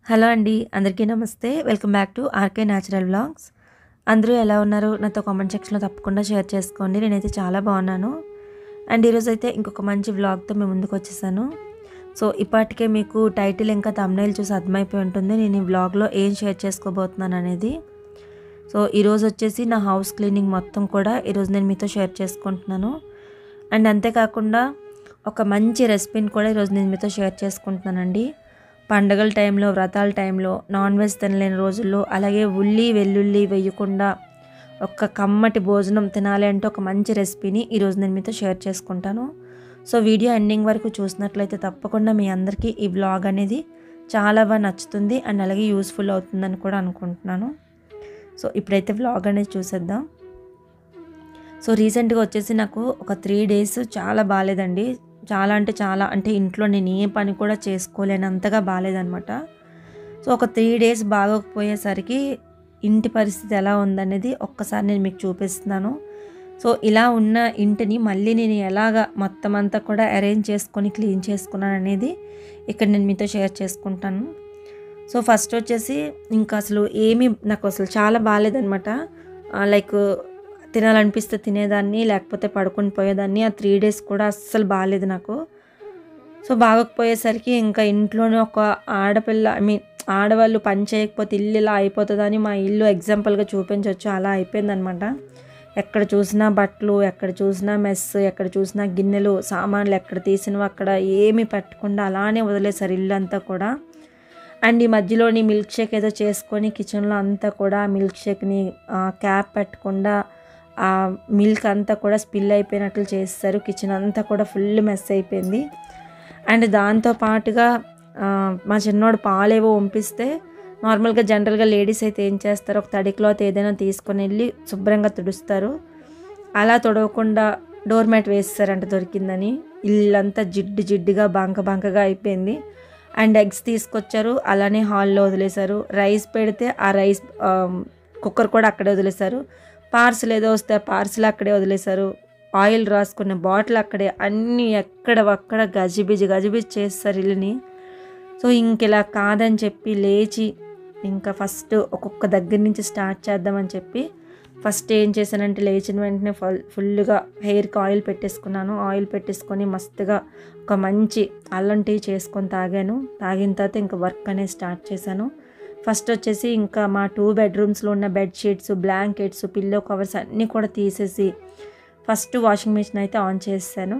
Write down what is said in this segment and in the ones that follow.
hello అండి అందరికీ నమస్తే welcome back to RK natural vlogs అందరూ ఎలా ఉన్నారు నాతో కామెంట్ సెక్షన్లో తప్పకుండా షేర్ చేసుకోండి నేనైతే చాలా బాగున్నాను అండ్ ఈరోజు అయితే ఇంకొక మంచి వ్లాగ్తో మేము ముందుకు వచ్చేసాను సో ఇప్పటికే మీకు టైటిల్ ఇంకా తమ్నైల్ చూసి అర్థమైపోయి ఉంటుంది నేను ఈ వ్లాగ్లో ఏం షేర్ చేసుకోబోతున్నాను అనేది సో ఈరోజు వచ్చేసి నా హౌస్ క్లీనింగ్ మొత్తం కూడా ఈరోజు నేను మీతో షేర్ చేసుకుంటున్నాను అండ్ అంతేకాకుండా ఒక మంచి రెసిపీని కూడా ఈరోజు నేను మీతో షేర్ చేసుకుంటున్నానండి పండగల టైంలో వ్రతాల టైంలో నాన్ వెజ్ తినలేని రోజుల్లో అలాగే ఉల్లి వెల్లుల్లి వేయకుండా ఒక కమ్మటి భోజనం తినాలి అంటే ఒక మంచి రెసిపీని ఈరోజు నేను మీతో షేర్ చేసుకుంటాను సో వీడియో ఎండింగ్ వరకు చూసినట్లయితే తప్పకుండా మీ అందరికీ ఈ బ్లాగ్ అనేది చాలా బాగా నచ్చుతుంది అండ్ అలాగే యూస్ఫుల్ అవుతుందని కూడా అనుకుంటున్నాను సో ఇప్పుడైతే వ్లాగ్ అనేది చూసేద్దాం సో రీసెంట్గా వచ్చేసి నాకు ఒక త్రీ డేస్ చాలా బాగాలేదండి చాలా అంటే చాలా అంటే ఇంట్లో నేను ఏ పని కూడా చేసుకోలేనంతగా బాగాలేదనమాట సో ఒక త్రీ డేస్ బాగోకపోయేసరికి ఇంటి పరిస్థితి ఎలా ఉందనేది ఒక్కసారి నేను మీకు చూపిస్తున్నాను సో ఇలా ఉన్న ఇంటిని మళ్ళీ నేను ఎలాగ మొత్తం అంతా కూడా అరేంజ్ చేసుకొని క్లీన్ చేసుకున్నాను అనేది ఇక్కడ నేను మీతో షేర్ చేసుకుంటాను సో ఫస్ట్ వచ్చేసి ఇంకా అసలు ఏమీ నాకు అసలు చాలా బాగాలేదనమాట లైక్ తినాలనిపిస్తే తినేదాన్ని లేకపోతే పడుకొని పోయేదాన్ని ఆ త్రీ డేస్ కూడా అస్సలు బాగాలేదు నాకు సో బాగోకపోయేసరికి ఇంకా ఇంట్లోనే ఒక ఆడపిల్ల ఐ మీన్ ఆడవాళ్ళు పని చేయకపోతే ఇల్లు ఇలా అయిపోతుందని మా ఇల్లు ఎగ్జాంపుల్గా చూపించవచ్చు అలా అయిపోయిందనమాట ఎక్కడ చూసినా బట్టలు ఎక్కడ చూసినా మెస్ ఎక్కడ చూసినా గిన్నెలు సామాన్లు ఎక్కడ తీసినవి అక్కడ ఏమీ పెట్టకుండా అలానే వదిలేశారు ఇల్లు అంతా కూడా అండ్ ఈ మధ్యలోని మిల్క్ షేక్ ఏదో చేసుకొని కిచెన్లో అంతా కూడా మిల్క్ షేక్ని క్యాప్ పెట్టకుండా ఆ మిల్క్ అంతా కూడా స్పిల్ అయిపోయినట్లు చేస్తారు కిచెన్ అంతా కూడా ఫుల్ మెస్ అయిపోయింది అండ్ దాంతో పాటుగా మా చిన్నోడు పాలేవో వంపిస్తే నార్మల్గా జనరల్గా లేడీస్ అయితే ఏం చేస్తారు ఒక తడి క్లాత్ ఏదైనా తీసుకొని వెళ్ళి శుభ్రంగా తుడుస్తారు అలా తుడవకుండా డోర్ మ్యాట్ వేస్తారంట దొరికిందని ఇల్లంతా జిడ్డు జిడ్డుగా బంక బంకగా అయిపోయింది అండ్ ఎగ్స్ తీసుకొచ్చారు అలానే హాల్లో వదిలేశారు రైస్ పెడితే ఆ రైస్ కుక్కర్ కూడా అక్కడే వదిలేశారు పార్సిల్ ఏదో వస్తే పార్సిల్ అక్కడే వదిలేశారు ఆయిల్ రాసుకున్న బాటిల్ అక్కడే అన్నీ ఎక్కడ ఒక్కడ గజిబిజి గజిబిజి చేస్తారు ఇల్లుని సో ఇంక ఇలా కాదని చెప్పి లేచి ఇంకా ఫస్ట్ ఒక్కొక్క దగ్గర నుంచి స్టార్ట్ చేద్దామని చెప్పి ఫస్ట్ ఏం చేశానంటే లేచిన వెంటనే ఫుల్ ఫుల్గా హెయిర్కి ఆయిల్ పెట్టేసుకున్నాను ఆయిల్ పెట్టేసుకొని మస్తుగా ఒక మంచి అల్లం టీ చేసుకొని తాగాను తాగిన తర్వాత ఇంకా వర్క్ అనేది స్టార్ట్ చేశాను ఫస్ట్ వచ్చేసి ఇంకా మా టూ బెడ్రూమ్స్లో ఉన్న బెడ్షీట్స్ బ్లాంకెట్స్ పిల్లో కవర్స్ అన్నీ కూడా తీసేసి ఫస్ట్ వాషింగ్ మిషన్ అయితే ఆన్ చేశాను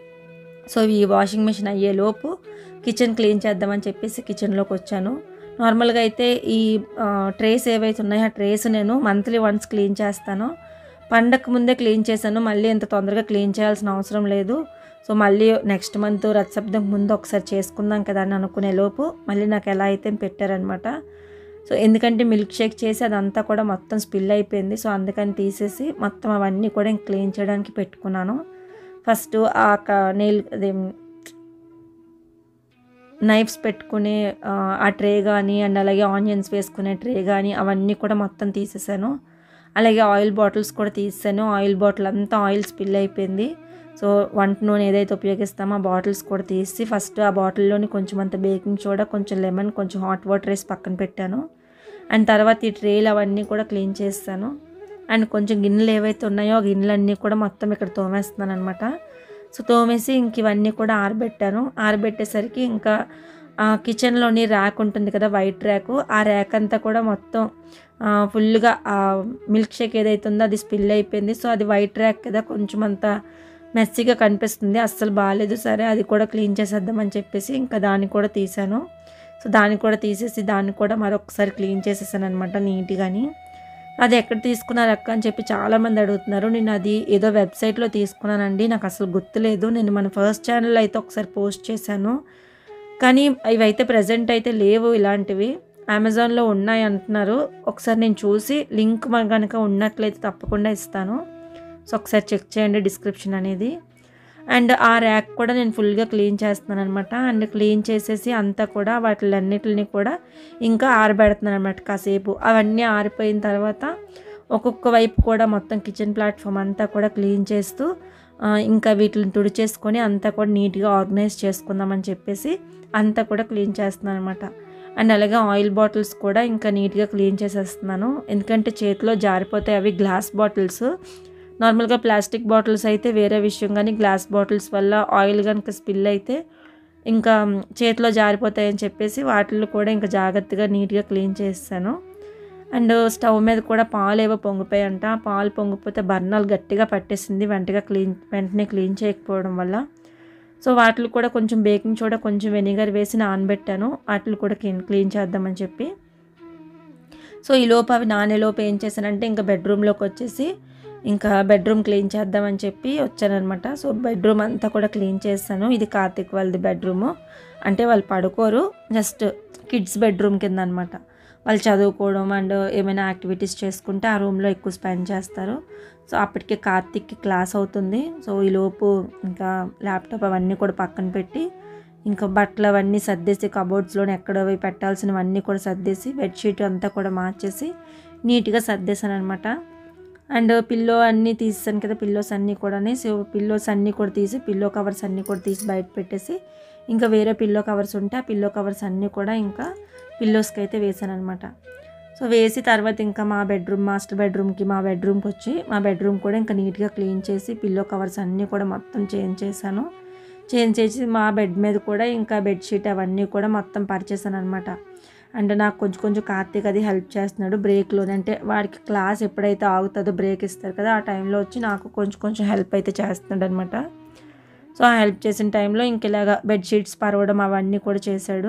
సో ఈ వాషింగ్ మిషన్ అయ్యేలోపు కిచెన్ క్లీన్ చేద్దామని చెప్పేసి కిచెన్లోకి వచ్చాను నార్మల్గా అయితే ఈ ట్రేస్ ఏవైతే ఉన్నాయో ఆ ట్రేస్ నేను మంత్లీ వన్స్ క్లీన్ చేస్తాను పండగ ముందే క్లీన్ చేశాను మళ్ళీ ఇంత తొందరగా క్లీన్ చేయాల్సిన అవసరం లేదు సో మళ్ళీ నెక్స్ట్ మంత్ రథసప్తం ముందు ఒకసారి చేసుకుందాం కదా అని అనుకునే లోపు మళ్ళీ నాకు ఎలా అయితే పెట్టారనమాట సో ఎందుకంటే మిల్క్ షేక్ చేసి అదంతా కూడా మొత్తం స్పిల్ అయిపోయింది సో అందుకని తీసేసి మొత్తం అవన్నీ కూడా క్లీన్ చేయడానికి పెట్టుకున్నాను ఫస్ట్ ఆ నెయిల్ అదే నైఫ్స్ పెట్టుకునే ఆ ట్రే కానీ అండ్ అలాగే ఆనియన్స్ వేసుకునే ట్రే కానీ అవన్నీ కూడా మొత్తం తీసేసాను అలాగే ఆయిల్ బాటిల్స్ కూడా తీసాను ఆయిల్ బాటిల్ అంతా ఆయిల్ స్పిల్ అయిపోయింది సో వంట నూనె ఏదైతే ఉపయోగిస్తామో ఆ బాటిల్స్ కూడా తీసి ఫస్ట్ ఆ బాటిల్లోని కొంచెం అంత బేకింగ్ సోడా కొంచెం లెమన్ కొంచెం హాట్ వాటర్ వేసి పక్కన పెట్టాను అండ్ తర్వాత ఈ ట్రేలు అవన్నీ కూడా క్లీన్ చేస్తాను అండ్ కొంచెం గిన్నెలు ఏవైతే ఉన్నాయో ఆ గిన్నెలన్నీ కూడా మొత్తం ఇక్కడ తోమేస్తున్నాను అనమాట సో తోమేసి ఇంక ఇవన్నీ కూడా ఆరబెట్టాను ఆరబెట్టేసరికి ఇంకా కిచెన్లోని ర్యాక్ ఉంటుంది కదా వైట్ ర్యాక్ ఆ ర్యాక్ అంతా కూడా మొత్తం ఫుల్గా మిల్క్ షేక్ ఏదైతే ఉందో అది స్పిల్ అయిపోయింది సో అది వైట్ ర్యాక్ కదా కొంచెం అంత మెస్సీగా కనిపిస్తుంది అస్సలు బాగాలేదు సరే అది కూడా క్లీన్ చేసేద్దామని చెప్పేసి ఇంకా దాన్ని కూడా తీసాను సో దాన్ని కూడా తీసేసి దాన్ని కూడా మరొకసారి క్లీన్ చేసేసాను అనమాట నీట్గాని అది ఎక్కడ తీసుకున్నారు అక్క అని చెప్పి చాలామంది అడుగుతున్నారు నేను అది ఏదో వెబ్సైట్లో తీసుకున్నానండి నాకు అసలు గుర్తులేదు నేను మన ఫస్ట్ ఛానల్ అయితే ఒకసారి పోస్ట్ చేశాను కానీ ఇవైతే ప్రజెంట్ అయితే లేవు ఇలాంటివి అమెజాన్లో ఉన్నాయి అంటున్నారు ఒకసారి నేను చూసి లింక్ కనుక ఉన్నట్లయితే తప్పకుండా ఇస్తాను సో ఒకసారి చెక్ చేయండి డిస్క్రిప్షన్ అనేది అండ్ ఆ ర్యాక్ కూడా నేను ఫుల్గా క్లీన్ చేస్తున్నాను అనమాట అండ్ క్లీన్ చేసేసి అంతా కూడా వాటిలన్నిటిని కూడా ఇంకా ఆరబెడుతున్నాను అనమాట కాసేపు అవన్నీ ఆరిపోయిన తర్వాత ఒక్కొక్క వైపు కూడా మొత్తం కిచెన్ ప్లాట్ఫామ్ అంతా కూడా క్లీన్ చేస్తూ ఇంకా వీటిని తుడిచేసుకొని అంతా కూడా నీట్గా ఆర్గనైజ్ చేసుకుందామని చెప్పేసి అంతా కూడా క్లీన్ చేస్తున్నాను అనమాట అండ్ అలాగే ఆయిల్ బాటిల్స్ కూడా ఇంకా నీట్గా క్లీన్ చేసేస్తున్నాను ఎందుకంటే చేతిలో జారిపోతాయి అవి గ్లాస్ బాటిల్స్ నార్మల్గా ప్లాస్టిక్ బాటిల్స్ అయితే వేరే విషయం కానీ గ్లాస్ బాటిల్స్ వల్ల ఆయిల్ కనుక స్పిల్ అయితే ఇంకా చేతిలో జారిపోతాయని చెప్పేసి వాటిల్లో కూడా ఇంకా జాగ్రత్తగా నీట్గా క్లీన్ చేస్తాను అండ్ స్టవ్ మీద కూడా పాలు ఏవో పొంగిపోయాయంట ఆ పాలు పొంగిపోతే బర్నల్ గట్టిగా పట్టేసింది వెంటగా క్లీన్ వెంటనే క్లీన్ చేయకపోవడం వల్ల సో వాటిని కూడా కొంచెం బేకింగ్ సోడా కొంచెం వెనిగర్ వేసి నానబెట్టాను వాటిని కూడా క్లీన్ క్లీన్ చేద్దామని చెప్పి సో ఈ లోపు అవి నానేలోపు ఏం చేశానంటే ఇంకా బెడ్రూమ్లోకి వచ్చేసి ఇంకా బెడ్రూమ్ క్లీన్ చేద్దామని చెప్పి వచ్చానమాట సో బెడ్రూమ్ అంతా కూడా క్లీన్ చేస్తాను ఇది కార్తిక్ వాళ్ళది బెడ్రూము అంటే వాళ్ళు పడుకోరు జస్ట్ కిడ్స్ బెడ్రూమ్ కింద అనమాట వాళ్ళు చదువుకోవడం అండ్ ఏమైనా యాక్టివిటీస్ చేసుకుంటే ఆ రూమ్లో ఎక్కువ స్పెండ్ చేస్తారు సో అప్పటికే కార్తిక్కి క్లాస్ అవుతుంది సో ఈలోపు ఇంకా ల్యాప్టాప్ అవన్నీ కూడా పక్కన పెట్టి ఇంకా బట్టలు అవన్నీ సర్దేసి కబోర్డ్స్లోనే ఎక్కడ అవి పెట్టాల్సినవన్నీ కూడా సర్దేసి బెడ్షీట్ అంతా కూడా మార్చేసి నీట్గా సర్దేశాను అనమాట అండ్ పిల్లో అన్నీ తీసాను కదా పిల్లోస్ అన్నీ కూడా సో పిల్లోస్ అన్నీ కూడా తీసి పిల్లో కవర్స్ అన్నీ కూడా తీసి బయట పెట్టేసి ఇంకా వేరే పిల్లో కవర్స్ ఉంటే ఆ పిల్లో కవర్స్ అన్నీ కూడా ఇంకా పిల్లోస్కి అయితే వేసాను అనమాట సో వేసి తర్వాత ఇంకా మా బెడ్రూమ్ మాస్టర్ బెడ్రూమ్కి మా బెడ్రూమ్కి వచ్చి మా బెడ్రూమ్ కూడా ఇంకా నీట్గా క్లీన్ చేసి పిల్లో కవర్స్ అన్నీ కూడా మొత్తం చేంజ్ చేశాను చేంజ్ చేసి మా బెడ్ మీద కూడా ఇంకా బెడ్షీట్ అవన్నీ కూడా మొత్తం పరిచేసాను అనమాట అంటే నాకు కొంచెం కొంచెం కార్తీక్ అది హెల్ప్ చేస్తున్నాడు బ్రేక్లో అంటే వాడికి క్లాస్ ఎప్పుడైతే ఆగుతుందో బ్రేక్ ఇస్తారు కదా ఆ టైంలో వచ్చి నాకు కొంచెం కొంచెం హెల్ప్ అయితే చేస్తున్నాడు అనమాట సో ఆ హెల్ప్ చేసిన టైంలో ఇంక ఇలాగా బెడ్షీట్స్ పరవడం అవన్నీ కూడా చేశాడు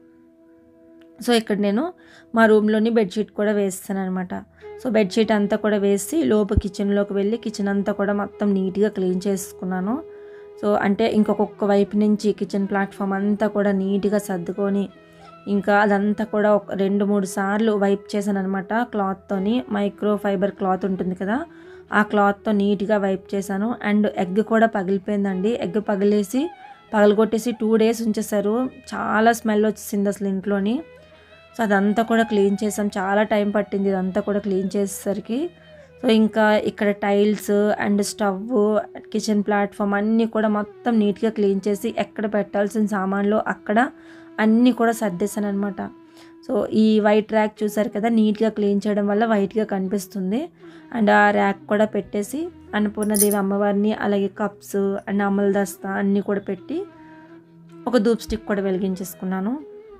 సో ఇక్కడ నేను మా రూమ్లోని బెడ్షీట్ కూడా వేస్తాను అనమాట సో బెడ్షీట్ అంతా కూడా వేసి లోపు కిచెన్లోకి వెళ్ళి కిచెన్ అంతా కూడా మొత్తం నీట్గా క్లీన్ చేసుకున్నాను సో అంటే ఇంకొక వైపు నుంచి కిచెన్ ప్లాట్ఫామ్ అంతా కూడా నీట్గా సర్దుకొని ఇంకా అదంతా కూడా ఒక రెండు మూడు సార్లు వైప్ చేశాను అనమాట క్లాత్తోని మైక్రో ఫైబర్ క్లాత్ ఉంటుంది కదా ఆ క్లాత్తో నీట్గా వైప్ చేశాను అండ్ ఎగ్ కూడా పగిలిపోయిందండి ఎగ్ పగిలేసి పగలగొట్టేసి టూ డేస్ ఉంచేసారు చాలా స్మెల్ వచ్చేసింది అసలు ఇంట్లోని సో అదంతా కూడా క్లీన్ చేసాం చాలా టైం పట్టింది ఇదంతా కూడా క్లీన్ చేసేసరికి సో ఇంకా ఇక్కడ tiles and stove kitchen platform అన్నీ కూడా మొత్తం నీట్గా క్లీన్ చేసి ఎక్కడ పెట్టాల్సిన సామాన్లు అక్కడ అన్నీ కూడా సర్దేశాను అనమాట సో ఈ వైట్ ర్యాక్ చూసారు కదా నీట్గా క్లీన్ చేయడం వల్ల వైట్గా కనిపిస్తుంది అండ్ ఆ ర్యాక్ కూడా పెట్టేసి అన్నపూర్ణదేవి అమ్మవారిని అలాగే కప్స్ అండ్ అమల దస్తా అన్నీ కూడా పెట్టి ఒక ధూప్ స్టిక్ కూడా వెలిగించేసుకున్నాను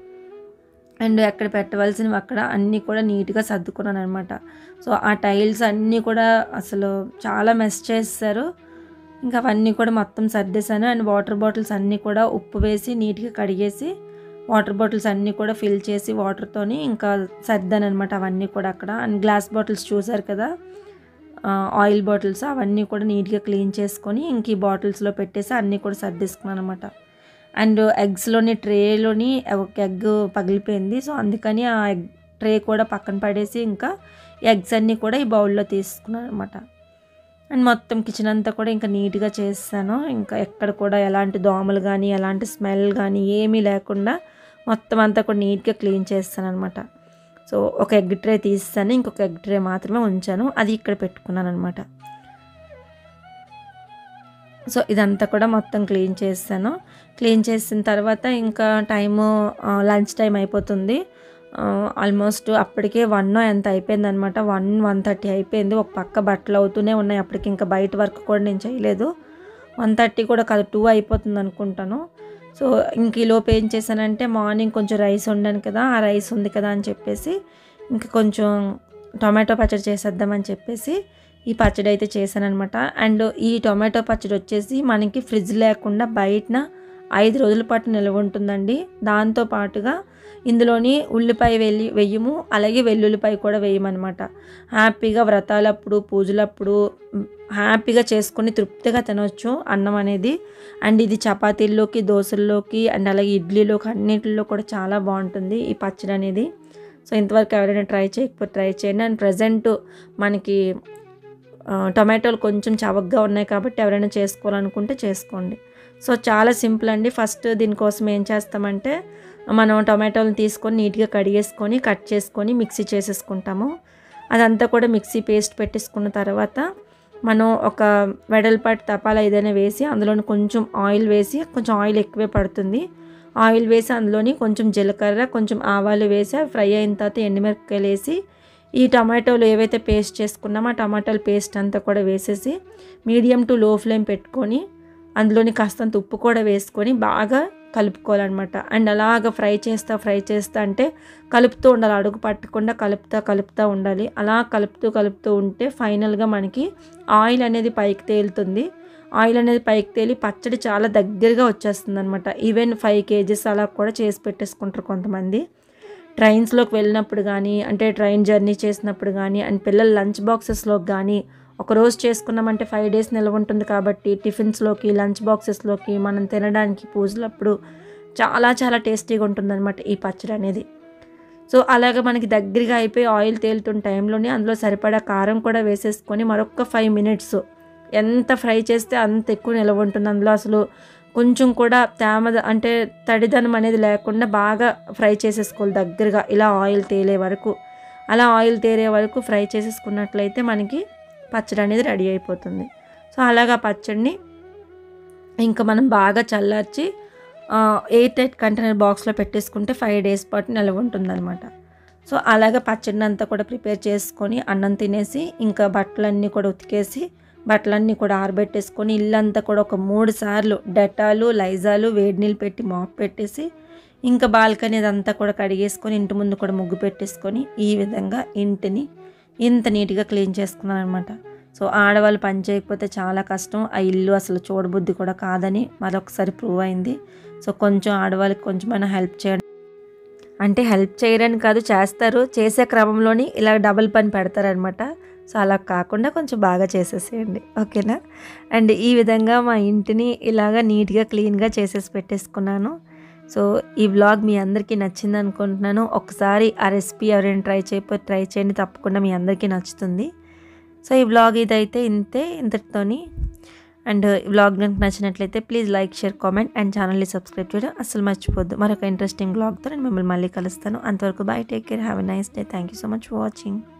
అండ్ ఎక్కడ పెట్టవలసినవి అక్కడ అన్నీ కూడా నీట్గా సర్దుకున్నాను అనమాట సో ఆ టైల్స్ అన్నీ కూడా అసలు చాలా మెస్ చేస్తారు ఇంకా అవన్నీ కూడా మొత్తం సర్దేశాను అండ్ వాటర్ బాటిల్స్ అన్నీ కూడా ఉప్పు వేసి నీట్గా కడిగేసి వాటర్ బాటిల్స్ అన్నీ కూడా ఫిల్ చేసి వాటర్తోని ఇంకా సర్దాను అనమాట అవన్నీ కూడా అక్కడ అండ్ గ్లాస్ బాటిల్స్ చూసారు కదా ఆయిల్ బాటిల్స్ అవన్నీ కూడా నీట్గా క్లీన్ చేసుకొని ఇంక ఈ బాటిల్స్లో పెట్టేసి అన్నీ కూడా సర్దేసుకున్నాను అనమాట అండ్ ఎగ్స్లోని ట్రేలోని ఒక ఎగ్ పగిలిపోయింది సో అందుకని ఆ ఎగ్ ట్రే కూడా పక్కన పడేసి ఇంకా ఎగ్స్ అన్నీ కూడా ఈ బౌల్లో తీసుకున్నాను అనమాట అండ్ మొత్తం కిచెన్ అంతా కూడా ఇంకా నీట్గా చేస్తాను ఇంకా ఎక్కడ కూడా ఎలాంటి దోమలు కానీ ఎలాంటి స్మెల్ కానీ ఏమీ లేకుండా మొత్తం అంతా కూడా నీట్గా క్లీన్ చేస్తాను అనమాట సో ఒక ఎగ్ ట్రే తీస్తాను ఇంకొక ఎగ్ ట్రే మాత్రమే ఉంచాను అది ఇక్కడ పెట్టుకున్నాను అనమాట సో ఇదంతా కూడా మొత్తం క్లీన్ చేస్తాను క్లీన్ చేసిన తర్వాత ఇంకా టైము లంచ్ టైం అయిపోతుంది ఆల్మోస్ట్ అప్పటికే వన్ ఎంత అయిపోయింది అనమాట వన్ వన్ థర్టీ అయిపోయింది ఒక పక్క బట్టలు అవుతూనే ఉన్నాయి అప్పటికి ఇంకా బయట వర్క్ కూడా నేను చేయలేదు వన్ థర్టీ కూడా కాదు టూ అయిపోతుంది అనుకుంటాను సో ఇంక ఈ లోపు ఏం చేశానంటే మార్నింగ్ కొంచెం రైస్ వండాను కదా ఆ రైస్ ఉంది కదా అని చెప్పేసి ఇంకా కొంచెం టొమాటో పచ్చడి చేసేద్దామని చెప్పేసి ఈ పచ్చడి అయితే చేశానమాట అండ్ ఈ టొమాటో పచ్చడి వచ్చేసి మనకి ఫ్రిడ్జ్ లేకుండా బయటన ఐదు రోజుల పాటు నిల్వ ఉంటుందండి దాంతో పాటుగా ఇందులోని ఉల్లిపాయ వెల్లి వెయ్యము అలాగే వెల్లుల్లిపాయ కూడా వేయమన్నమాట హ్యాపీగా వ్రతాలప్పుడు పూజలప్పుడు హ్యాపీగా చేసుకొని తృప్తిగా తినొచ్చు అన్నం అనేది అండ్ ఇది చపాతీల్లోకి దోశల్లోకి అండ్ అలాగే ఇడ్లీలోకి అన్నిటిలో కూడా చాలా బాగుంటుంది ఈ పచ్చడి అనేది సో ఇంతవరకు ఎవరైనా ట్రై చేయకపోతే ట్రై చేయండి అండ్ ప్రజెంట్ మనకి టొమాటోలు కొంచెం చవకగా ఉన్నాయి కాబట్టి ఎవరైనా చేసుకోవాలనుకుంటే చేసుకోండి సో చాలా సింపుల్ అండి ఫస్ట్ దీనికోసం ఏం చేస్తామంటే మనం టొమాటోలను తీసుకొని నీట్గా కడిగేసుకొని కట్ చేసుకొని మిక్సీ చేసేసుకుంటాము అదంతా కూడా మిక్సీ పేస్ట్ పెట్టేసుకున్న తర్వాత మనం ఒక వెడల్పాటి తపాలా ఏదైనా వేసి అందులో కొంచెం ఆయిల్ వేసి కొంచెం ఆయిల్ ఎక్కువే పడుతుంది ఆయిల్ వేసి అందులోని కొంచెం జీలకర్ర కొంచెం ఆవాలు వేసి అవి ఫ్రై అయిన తర్వాత ఎండుమిరపకాయలు వేసి ఈ టమాటోలు ఏవైతే పేస్ట్ చేసుకున్నామో ఆ టమాటాల పేస్ట్ అంతా కూడా వేసేసి మీడియం టు లో ఫ్లేమ్ పెట్టుకొని అందులోని కాస్తంత ఉప్పు కూడా వేసుకొని బాగా కలుపుకోవాలన్నమాట అండ్ అలాగ ఫ్రై చేస్తా ఫ్రై చేస్తా అంటే కలుపుతూ ఉండాలి అడుగు పట్టకుండా కలుపుతా కలుపుతూ ఉండాలి అలా కలుపుతూ కలుపుతూ ఉంటే ఫైనల్గా మనకి ఆయిల్ అనేది పైకి తేలుతుంది ఆయిల్ అనేది పైకి తేలి పచ్చడి చాలా దగ్గరగా వచ్చేస్తుంది అనమాట ఈవెన్ ఫైవ్ కేజీస్ అలా కూడా చేసి పెట్టేసుకుంటారు కొంతమంది ట్రైన్స్లోకి వెళ్ళినప్పుడు కానీ అంటే ట్రైన్ జర్నీ చేసినప్పుడు కానీ అండ్ పిల్లల లంచ్ బాక్సెస్లోకి కానీ ఒక రోజు చేసుకున్నామంటే ఫైవ్ డేస్ నిల్వ ఉంటుంది కాబట్టి టిఫిన్స్లోకి లంచ్ బాక్సెస్లోకి మనం తినడానికి పూజలప్పుడు చాలా చాలా టేస్టీగా ఉంటుందన్నమాట ఈ పచ్చడి అనేది సో అలాగే మనకి దగ్గరగా అయిపోయి ఆయిల్ తేలుతున్న టైంలోనే అందులో సరిపడా కారం కూడా వేసేసుకొని మరొక ఫైవ్ మినిట్స్ ఎంత ఫ్రై చేస్తే అంత ఎక్కువ నిల్వ ఉంటుంది అందులో అసలు కొంచెం కూడా తేమ అంటే తడిదనం అనేది లేకుండా బాగా ఫ్రై చేసేసుకోవాలి దగ్గరగా ఇలా ఆయిల్ తేలే వరకు అలా ఆయిల్ తేలే వరకు ఫ్రై చేసేసుకున్నట్లయితే మనకి పచ్చడి అనేది రెడీ అయిపోతుంది సో అలాగా పచ్చడిని ఇంకా మనం బాగా చల్లార్చి ఎయిట్ ఎయిట్ కంటైనర్ బాక్స్లో పెట్టేసుకుంటే ఫైవ్ డేస్ పాటు నిల్వ ఉంటుందన్నమాట సో అలాగే పచ్చడిని అంతా కూడా ప్రిపేర్ చేసుకొని అన్నం తినేసి ఇంకా బట్టలన్నీ కూడా ఉతికేసి బట్టలన్నీ కూడా ఆరబెట్టేసుకొని ఇల్లంతా కూడా ఒక మూడు సార్లు డెటాలు లైజాలు వేడి నీళ్ళు పెట్టి మాప్ పెట్టేసి ఇంకా బాల్కనీ అదంతా కూడా కడిగేసుకొని ఇంటి ముందు కూడా ముగ్గు పెట్టేసుకొని ఈ విధంగా ఇంటిని ఇంత నీట్గా క్లీన్ చేసుకున్నాను అనమాట సో ఆడవాళ్ళు పని చేయకపోతే చాలా కష్టం ఆ ఇల్లు అసలు చూడబుద్ధి కూడా కాదని మరొకసారి ప్రూవ్ అయింది సో కొంచెం ఆడవాళ్ళకి కొంచెమైనా హెల్ప్ చేయడం అంటే హెల్ప్ చేయరని కాదు చేస్తారు చేసే క్రమంలోని ఇలా డబుల్ పని పెడతారనమాట సో అలా కాకుండా కొంచెం బాగా చేసేసేయండి ఓకేనా అండ్ ఈ విధంగా మా ఇంటిని ఇలాగ నీట్గా క్లీన్గా చేసేసి పెట్టేసుకున్నాను సో ఈ వ్లాగ్ మీ అందరికీ నచ్చింది అనుకుంటున్నాను ఒకసారి ఆ రెసిపీ ఎవరైనా ట్రై చేయకపోతే ట్రై చేయండి తప్పకుండా మీ అందరికీ నచ్చుతుంది సో ఈ వ్లాగ్ ఇదైతే ఇంతే ఇంతటితోని అండ్ వ్లాగ్ కనుక నచ్చినట్లయితే please like share comment and ఛానల్ని సబ్స్క్రైబ్ చేయడం అసలు మర్చిపోద్దు మరొక ఇంట్రెస్టింగ్ వ్లాగ్తో నేను మిమ్మల్ని మళ్ళీ కలుస్తాను అంతవరకు bye take care have a nice day thank you so much for watching